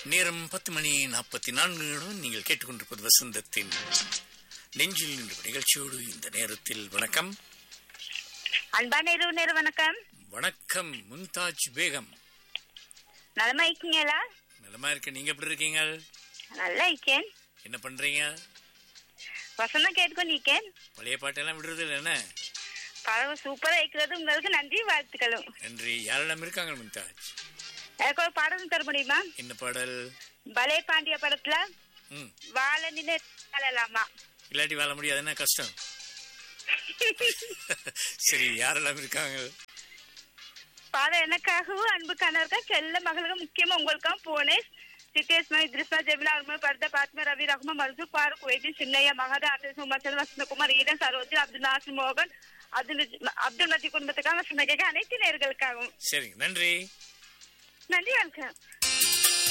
நேரம் பத்து மணி நாற்பத்தி நான்கு நிமிடம் நீங்கள் கேட்டுக்கொண்டிருப்பது வசந்தத்தின் நெஞ்சில் என்ற நிகழ்ச்சியோடு இந்த நேரத்தில் வணக்கம் அன்பான இரவு நேரம் வணக்கம் வணக்கம் மும்தாஜ் பேகம் நலமா இருக்கீங்களா நலமா இருக்க நீங்க எப்படி இருக்கீங்க நல்லா இருக்கேன் என்ன பண்றீங்க வசந்தம் கேட்டுக்கொண்டு இருக்கேன் பழைய பாட்டெல்லாம் விடுறது இல்லை என்ன பரவ சூப்பரா இருக்கிறது உங்களுக்கு நன்றி வாழ்த்துக்களும் நன்றி யாரெல்லாம் இருக்காங்க மும்தாஜ் எனக்கு ஒரு பாடலும் தர முடியுமா என்ன பாடல் பலே பாண்டிய படத்துல ம் வாழ நின்று வாழலாமா இல்லாட்டி வாழ முடியாது என்ன கஷ்டம் சரி யாரெல்லாம் இருக்காங்க பாடம் எனக்காகவும் அன்பு கணவர்கள் செல்ல மகளுக்கும் முக்கியமா உங்களுக்கும் போனேன் சித்தேஸ்மா இத்ரிஸ்மா ஜெமிலா அருமை பர்தா பாத்மா ரவி ரஹ்மா மன்சூர் ஃபாரூக் வைத்தின் சின்னையா மகதா ஆர்டிஸ் உமர் வசந்தகுமார் ஈரன் சரோஜி அப்துல் நாசிர் மோகன் அப்துல் அப்துல் மஜி குடும்பத்துக்காக வசந்த கேட்க அனைத்து நேர்களுக்காகவும் சரி நன்றி நன்றி வணக்கம்